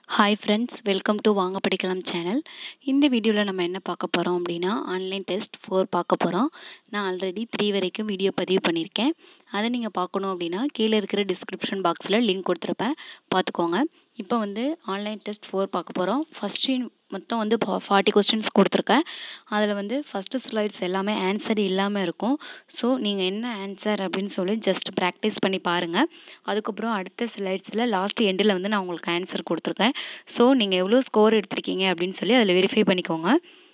hi friends welcome to வாங்க படிக்கலாம் channel இந்த வீடியோவில் நம்ம என்ன பார்க்க போகிறோம் அப்படின்னா ஆன்லைன் டெஸ்ட் ஃபோர் பார்க்க போகிறோம் நான் ஆல்ரெடி த்ரீ வரைக்கும் வீடியோ பதிவு பண்ணியிருக்கேன் அதை நீங்கள் பார்க்கணும் அப்படின்னா கீழே இருக்கிற டிஸ்கிரிப்ஷன் பாக்ஸில் லிங்க் கொடுத்துருப்பேன் பார்த்துக்கோங்க இப்போ வந்து ஆன்லைன் டெஸ்ட் ஃபோர் பார்க்க போகிறோம் ஃபஸ்ட்டு மொத்தம் வந்து ஃபார்ட்டி கொஸ்டின்ஸ் கொடுத்துருக்கேன் அதில் வந்து ஃபஸ்ட்டு ஸ்லைட்ஸ் எல்லாமே ஆன்சர் இல்லாமல் இருக்கும் ஸோ நீங்கள் என்ன ஆன்சர் அப்படின்னு சொல்லி ஜஸ்ட் ப்ராக்டிஸ் பண்ணி பாருங்கள் அதுக்கப்புறம் அடுத்த ஸ்லைட்ஸில் லாஸ்ட் எண்டில் வந்து நான் உங்களுக்கு ஆன்சர் கொடுத்துருக்கேன் ஸோ நீங்கள் எவ்வளோ ஸ்கோர் எடுத்திருக்கீங்க அப்படின்னு சொல்லி அதில் வெரிஃபை பண்ணிக்கோங்க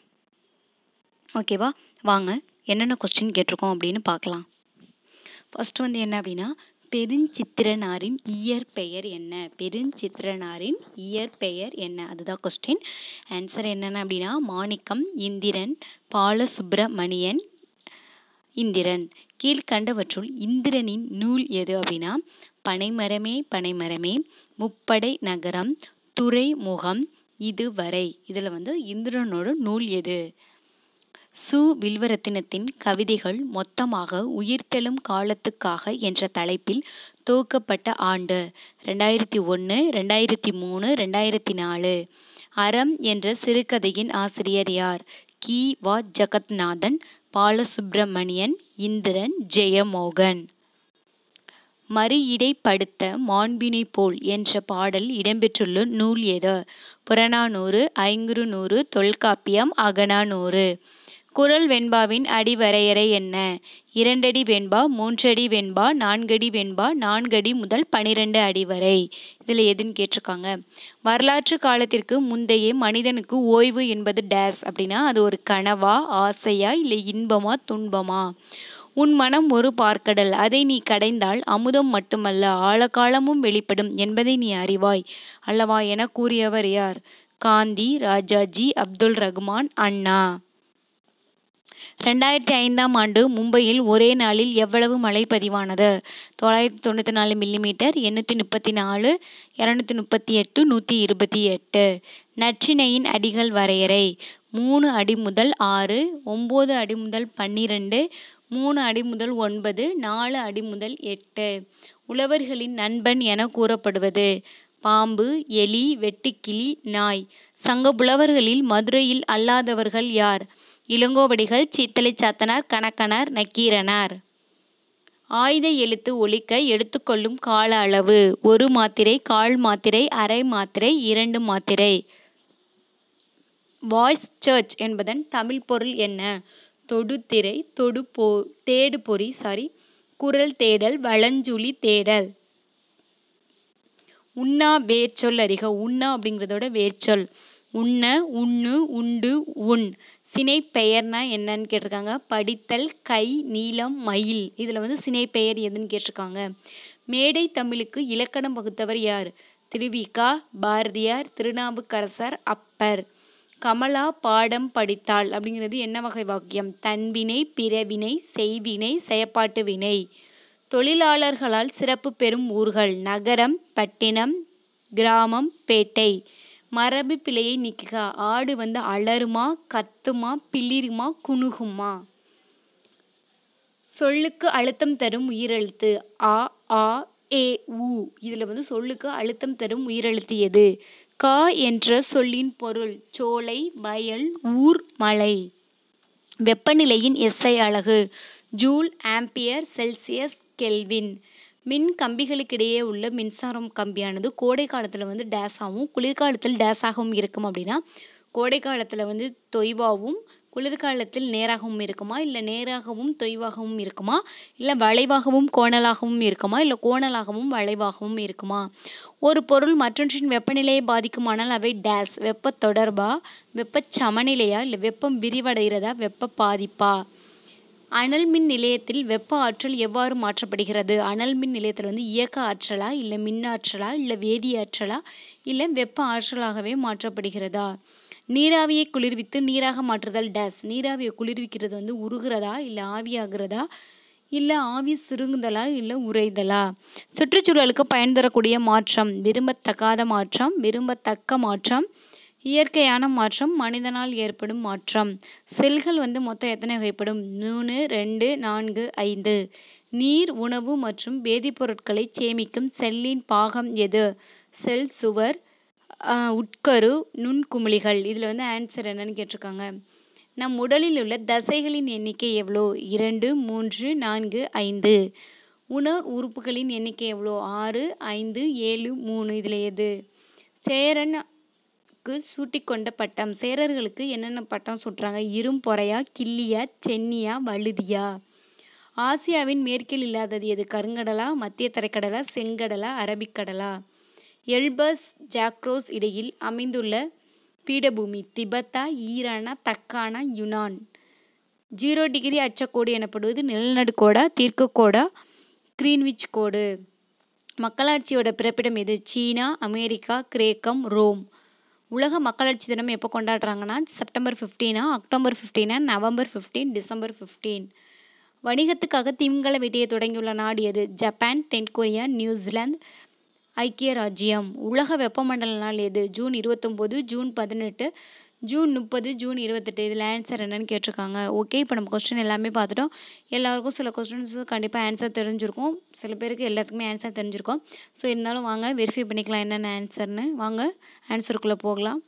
ஓகேவா வாங்க என்னென்ன கொஸ்டின் கேட்டிருக்கோம் அப்படின்னு பார்க்கலாம் ஃபஸ்ட்டு வந்து என்ன அப்படின்னா பெருஞ்சித்திரனாரின் இயற்பெயர் என்ன பெருஞ்சித்திரனாரின் இயற்பெயர் என்ன அதுதான் கொஸ்டின் ஆன்சர் என்னென்ன அப்படின்னா மாணிக்கம் இந்திரன் பாலசுப்ரமணியன் இந்திரன் கீழ்கண்டவற்றுள் இந்திரனின் நூல் எது அப்படின்னா பனைமரமே பனைமரமே முப்படை நகரம் துறைமுகம் இதுவரை இதில் வந்து இந்திரனோட நூல் எது சு வில்வரத்தினத்தின் கவிதைகள் மொத்தமாக உயிர்த்தெழும் காலத்துக்காக என்ற தலைப்பில் துவக்கப்பட்ட ஆண்டு ரெண்டாயிரத்தி ஒன்று ரெண்டாயிரத்தி மூணு ரெண்டாயிரத்தி நாலு அறம் என்ற சிறுகதையின் ஆசிரியர் யார் கி வா ஜெகத்நாதன் பாலசுப்பிரமணியன் இந்திரன் ஜெயமோகன் மறுஇடைப்படுத்த மாண்பினை போல் என்ற பாடல் இடம்பெற்றுள்ள நூல் எது புறநானூறு ஐங்குறுநூறு தொல்காப்பியம் அகநானூறு குரல் வெண்பாவின் அடிவரையறை என்ன இரண்டடி வெண்பா மூன்றடி வெண்பா நான்கடி வெண்பா நான்கடி முதல் பனிரெண்டு அடி வரை இதில் எதுன்னு கேட்டிருக்காங்க வரலாற்று காலத்திற்கு முந்தைய மனிதனுக்கு ஓய்வு என்பது டேஸ் அப்படின்னா அது ஒரு கனவா ஆசையா இல்லை இன்பமா துன்பமா உன் மனம் ஒரு பார்க்கடல் அதை நீ கடைந்தால் அமுதம் மட்டுமல்ல ஆழகாலமும் வெளிப்படும் என்பதை நீ அறிவாய் அல்லவா என கூறியவர் யார் காந்தி ராஜாஜி அப்துல் ரகுமான் அண்ணா ரெண்டாயிரத்தி ஐந்தாம் ஆண்டு மும்பையில் ஒரே நாளில் எவ்வளவு மழை பதிவானது தொள்ளாயிரத்தி தொண்ணூற்றி நாலு மில்லிமீட்டர் எண்ணூற்றி முப்பத்தி நாலு இரநூத்தி முப்பத்தி எட்டு நூற்றி இருபத்தி எட்டு நற்றினையின் அடிகள் வரையறை மூணு அடி முதல் ஆறு ஒம்பது அடி முதல் பன்னிரெண்டு மூணு அடி முதல் ஒன்பது நாலு அடி முதல் எட்டு உழவர்களின் நண்பன் என கூறப்படுவது பாம்பு எலி வெட்டுக்கிளி நாய் சங்க புலவர்களில் மதுரையில் அல்லாதவர்கள் யார் இளங்கோவடிகள் சித்தலை சாத்தனார் கணக்கனார் நக்கீரனார் ஆயுத எழுத்து ஒழிக்க எடுத்துக்கொள்ளும் கால அளவு ஒரு மாத்திரை கால் மாத்திரை அரை மாத்திரை இரண்டு மாத்திரை வாய்ஸ் சர்ச் என்பதன் தமிழ் பொருள் என்ன தொடுதிரை தொடு போ தேடு பொறி சாரி குரல் தேடல் வளஞ்சுழி தேடல் உண்ணா வேர்ச்சொல் அறிக உண்ணா அப்படிங்கிறதோட வேர்ச்சொல் உண்ண உண்ணு உண்டு உண் சினை பெயர்னா என்னன்னு கேட்டிருக்காங்க படித்தல் கை நீளம் மயில் இதில் வந்து சினை பெயர் எதுன்னு கேட்டிருக்காங்க மேடை தமிழுக்கு இலக்கணம் வகுத்தவர் யார் திருவிகா பாரதியார் திருநாவுக்கரசர் அப்பர் கமலா பாடம் படித்தாள் அப்படிங்கிறது என்ன வகை வாக்கியம் தன்வினை பிறவினை செய்வினை செயப்பாட்டு வினை தொழிலாளர்களால் சிறப்பு பெறும் ஊர்கள் நகரம் பட்டினம் கிராமம் பேட்டை மரபு பிழையை நீக்குக ஆடு வந்து அலறுமா கத்துமா பிளிருமா குணுகுமா சொல்லுக்கு அழுத்தம் தரும் உயிரெழுத்து ஆ ஆ ஏ உ இதில் வந்து சொல்லுக்கு அழுத்தம் தரும் உயிரெழுத்து எது கா என்ற சொல்லின் பொருள் சோலை வயல் ஊர் மலை வெப்பநிலையின் எஸ்ஐ அலகு ஜூல் ஆம்பியர் செல்சியஸ் கெல்வின் மின் கம்பிகளுக்கிடையே உள்ள மின்சாரம் கம்பியானது கோடை காலத்தில் வந்து டேஸாகவும் குளிர்காலத்தில் டேஸாகவும் இருக்கும் அப்படின்னா கோடை காலத்தில் வந்து தொய்வாகவும் குளிர்காலத்தில் நேராகவும் இருக்குமா இல்லை நேராகவும் தொய்வாகவும் இருக்குமா இல்லை வளைவாகவும் கோணலாகவும் இருக்குமா இல்லை கோணலாகவும் வளைவாகவும் இருக்குமா ஒரு பொருள் மற்றொன்றின் வெப்பநிலையை பாதிக்குமானால் அவை டேஸ் வெப்ப தொடர்பா வெப்ப சமநிலையா இல்லை வெப்பம் விரிவடைகிறதா வெப்ப பாதிப்பா அனல் மின் நிலையத்தில் வெப்ப ஆற்றல் எவ்வாறு மாற்றப்படுகிறது அனல் மின் நிலையத்தில் வந்து இயக்க ஆற்றலா இல்லை மின் ஆற்றலா இல்லை வேதி ஆற்றலா இல்லை வெப்ப ஆற்றலாகவே மாற்றப்படுகிறதா நீராவியை குளிர்வித்து நீராக மாற்றுதல் டேஸ் நீராவியை குளிர்விக்கிறது வந்து உருகிறதா இல்லை ஆவியாகிறதா இல்லை ஆவி சுருங்குதலா இல்லை உறைதலா சுற்றுச்சூழலுக்கு பயன் தரக்கூடிய மாற்றம் விரும்பத்தக்காத மாற்றம் விரும்பத்தக்க மாற்றம் இயற்கையான மாற்றம் மனிதனால் ஏற்படும் மாற்றம் செல்கள் வந்து மொத்தம் எத்தனை வகைப்படும் மூணு ரெண்டு நான்கு ஐந்து நீர் உணவு மற்றும் வேதிப்பொருட்களை சேமிக்கும் செல்லின் பாகம் எது செல் சுவர் உட்கரு நுண்குமிழிகள் இதில் வந்து ஆன்சர் என்னன்னு கேட்டிருக்காங்க நம் உடலில் உள்ள தசைகளின் எண்ணிக்கை எவ்வளோ இரண்டு மூன்று நான்கு ஐந்து உணர் உறுப்புகளின் எண்ணிக்கை எவ்வளோ ஆறு ஐந்து ஏழு மூணு இதில் எது சேரனுக்கு சூட்டிக்கொண்ட பட்டம் சேரர்களுக்கு என்னென்ன பட்டம் சூட்டுறாங்க இரும்பொறையா கிள்ளியா சென்னியா வழுதியா ஆசியாவின் மேற்கில் இல்லாதது எது கருங்கடலா மத்திய தரைக்கடலா செங்கடலா அரபிக்கடலா எல்பஸ் ஜாக்ரோஸ் இடையில் அமைந்துள்ள பீடபூமி திபெத்தா ஈரானா தக்கானா யுனான் ஜீரோ டிகிரி அச்சக்கோடு எனப்படுவது நிலநடுக்கோடா தீர்க்கக்கோடா கிரீன்விச் கோடு மக்களாட்சியோட பிறப்பிடம் எது சீனா அமெரிக்கா கிரேக்கம் ரோம் உலக மக்களாட்சி தினம் எப்போ கொண்டாடுறாங்கன்னா செப்டம்பர் ஃபிஃப்டீனா அக்டோபர் ஃபிஃப்டீனா நவம்பர் ஃபிஃப்டீன் டிசம்பர் ஃபிஃப்டீன் வணிகத்துக்காக திமிங்கல வேட்டையை தொடங்கியுள்ள நாடு எது ஜப்பான் தென்கொரியா நியூசிலாந்து ஐக்கிய ராஜ்யம் உலக வெப்பமண்டல நாள் எது ஜூன் இருபத்தொம்போது ஜூன் பதினெட்டு ஜூன் முப்பது ஜூன் இருபத்தெட்டு இதில் ஆன்சர் என்னன்னு கேட்டிருக்காங்க ஓகே இப்போ நம்ம கொஸ்டின் எல்லாமே பார்த்துட்டோம் எல்லாருக்கும் சில கொஸ்டின்ஸ் கண்டிப்பாக ஆன்சர் தெரிஞ்சிருக்கும் சில பேருக்கு எல்லாத்துக்குமே ஆன்சர் தெரிஞ்சிருக்கும் ஸோ இருந்தாலும் வாங்க வெரிஃபை பண்ணிக்கலாம் என்னென்ன ஆன்சர்னு வாங்க ஆன்சருக்குள்ளே போகலாம்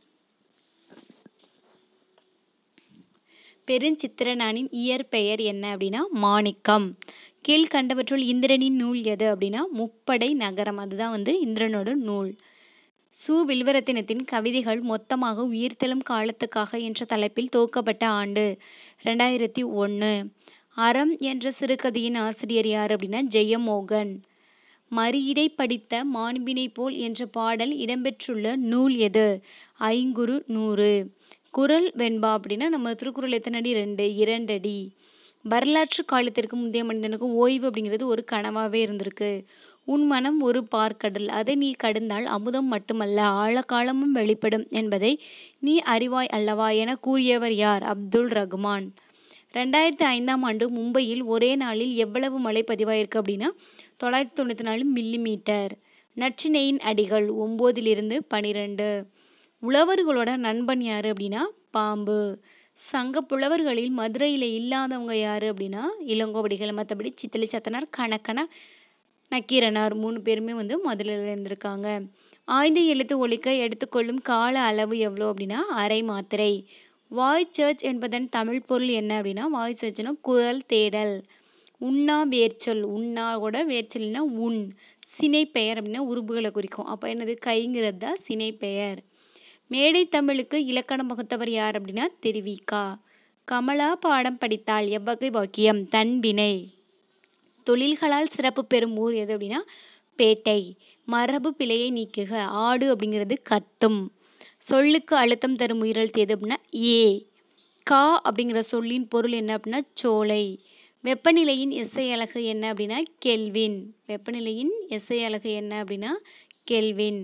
பெருஞ்சித்திரனானின் இயற்பெயர் என்ன அப்படின்னா மாணிக்கம் கீழ்கண்டவற்றுள் இந்திரனின் நூல் எது அப்படின்னா முப்படை நகரம் அதுதான் வந்து இந்திரனோட நூல் சு வில்வரத்தினத்தின் கவிதைகள் மொத்தமாக உயிர்த்தெழும் காலத்துக்காக என்ற தலைப்பில் துவக்கப்பட்ட ஆண்டு ரெண்டாயிரத்தி ஒன்று அறம் என்ற சிறுகதையின் ஆசிரியர் யார் அப்படின்னா ஜெயமோகன் மறியிடை படித்த மாண்பினை போல் என்ற பாடல் இடம்பெற்றுள்ள நூல் எது ஐங்குறு நூறு குரல் வெண்பா அப்படின்னா நம்ம திருக்குறள் எத்தனை அடி ரெண்டு இரண்டடி வரலாற்று காலத்திற்கு முந்தைய மனிதனுக்கு ஓய்வு அப்படிங்கிறது ஒரு கனவாகவே இருந்திருக்கு உன் மனம் ஒரு பார்க்கடல் அதை நீ கடந்தால் அமுதம் மட்டுமல்ல ஆழகாலமும் வெளிப்படும் என்பதை நீ அறிவாய் அல்லவா என கூறியவர் யார் அப்துல் ரகுமான் ரெண்டாயிரத்தி ஐந்தாம் ஆண்டு மும்பையில் ஒரே நாளில் எவ்வளவு மழை பதிவாயிருக்கு அப்படின்னா தொள்ளாயிரத்தி தொண்ணூற்றி நாலு மில்லி மீட்டர் நற்றினையின் அடிகள் ஒம்போதிலிருந்து பனிரெண்டு உழவர்களோட நண்பன் யார் அப்படின்னா பாம்பு சங்க புலவர்களில் மதுரையில் இல்லாதவங்க யார் அப்படின்னா இளங்கோவடிகள் மற்றபடி சித்தலி சத்தனார் கணக்கனார் நக்கீரனார் மூணு பேருமே வந்து மதுரையில் இருந்திருக்காங்க ஆய்ந்த எழுத்து ஒழிக்க எடுத்துக்கொள்ளும் கால அளவு எவ்வளோ அப்படின்னா அரை மாத்திரை வாய் சர்ச் என்பதன் தமிழ் பொருள் என்ன அப்படின்னா வாய் சர்ச்னா குரல் தேடல் உண்ணா வேர்ச்சொல் உண்ணாவோட வேர்ச்சொல்னா உண் சினை பெயர் அப்படின்னா உருபுகளை குறிக்கும் அப்போ என்னது கைங்கிறது தான் சினை பெயர் மேடை தமிழுக்கு இலக்கணம் வகுத்தவர் யார் அப்படின்னா திருவிக்கா கமலா பாடம் படித்தால் எவ்வகை வாக்கியம் தன்பினை தொழில்களால் சிறப்பு பெறும் ஊர் எது அப்படின்னா பேட்டை மரபு பிழையை நீக்குக ஆடு அப்படிங்கிறது கத்தும் சொல்லுக்கு அழுத்தம் தரும் உயிரெழுத்து எது அப்படின்னா ஏ கா அப்படிங்கிற சொல்லின் பொருள் என்ன அப்படின்னா சோலை வெப்பநிலையின் எஸ்ஐ அலகு என்ன அப்படின்னா கெல்வின் வெப்பநிலையின் எஸ்ஐ அலகு என்ன அப்படின்னா கெல்வின்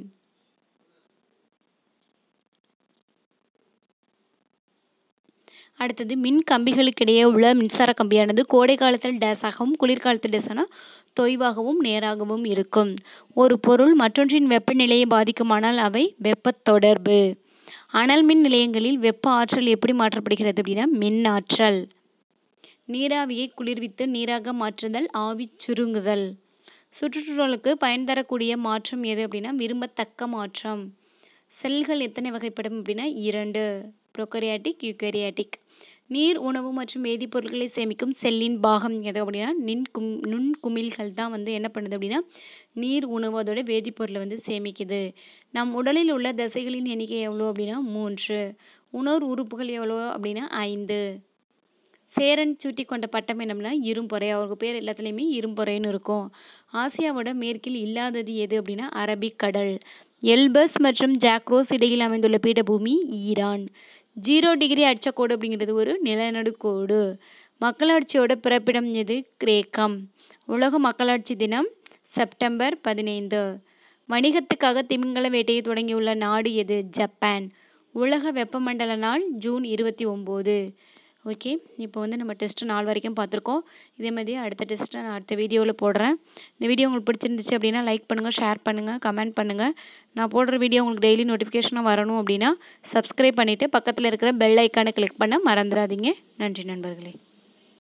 அடுத்தது மின் கம்பிகளுக்கிடையே உள்ள மின்சார கம்பியானது கோடை காலத்தில் டேஸாகவும் குளிர்காலத்தில் டேஸான தொய்வாகவும் நேராகவும் இருக்கும் ஒரு பொருள் மற்றொன்றின் வெப்பநிலையை பாதிக்குமானால் அவை வெப்பத் தொடர்பு அனல் மின் நிலையங்களில் வெப்ப ஆற்றல் எப்படி மாற்றப்படுகிறது அப்படின்னா மின் ஆற்றல் நீராவியை குளிர்வித்து நீராக மாற்றுதல் ஆவி சுருங்குதல் சுற்றுச்சூழலுக்கு பயன் தரக்கூடிய மாற்றம் எது அப்படின்னா விரும்பத்தக்க மாற்றம் செல்கள் எத்தனை வகைப்படும் அப்படின்னா இரண்டு ப்ரொக்கரியாட்டிக் யூக்கரியாட்டிக் நீர் உணவு மற்றும் வேதிப்பொருட்களை சேமிக்கும் செல்லின் பாகம் எது அப்படின்னா நின் கும் நுண்குமிழ்கள் தான் வந்து என்ன பண்ணுது அப்படின்னா நீர் உணவு அதோட வேதிப்பொருளை வந்து சேமிக்குது நம் உடலில் உள்ள தசைகளின் எண்ணிக்கை எவ்வளோ அப்படின்னா மூன்று உணர் உறுப்புகள் எவ்வளோ அப்படின்னா ஐந்து சேரன் சூட்டி கொண்ட பட்டம் என்னம்னா இரும்பொறை அவருக்கு பேர் எல்லாத்துலேயுமே இரும்பொறைன்னு இருக்கும் ஆசியாவோட மேற்கில் இல்லாதது எது அப்படின்னா அரபிக் கடல் எல்பஸ் மற்றும் ஜாக்ரோஸ் இடையில் அமைந்துள்ள பீடபூமி ஈரான் ஜீரோ டிகிரி அச்சக்கோடு அப்படிங்கிறது ஒரு நிலநடுக்கோடு மக்களாட்சியோட பிறப்பிடம் எது கிரேக்கம் உலக மக்களாட்சி தினம் செப்டம்பர் பதினைந்து வணிகத்துக்காக திமிங்கல வேட்டையை தொடங்கியுள்ள நாடு எது ஜப்பான் உலக வெப்பமண்டல நாள் ஜூன் இருபத்தி ஒம்பது ஓகே இப்போ வந்து நம்ம டெஸ்ட்டு நாள் வரைக்கும் பார்த்துருக்கோம் இதே மாதிரி அடுத்த டெஸ்ட்டை நான் அடுத்த வீடியோவில் போடுறேன் இந்த வீடியோ உங்களுக்கு பிடிச்சிருந்துச்சு அப்படின்னா லைக் பண்ணுங்கள் ஷேர் பண்ணுங்கள் கமெண்ட் பண்ணுங்கள் நான் போடுற வீடியோ உங்களுக்கு டெய்லி நோட்டிஃபிகேஷனாக வரணும் அப்படின்னா சப்ஸ்கிரைப் பண்ணிவிட்டு பக்கத்தில் இருக்கிற பெல் ஐக்கானை கிளிக் பண்ண மறந்துடாதீங்க நன்றி நண்பர்களே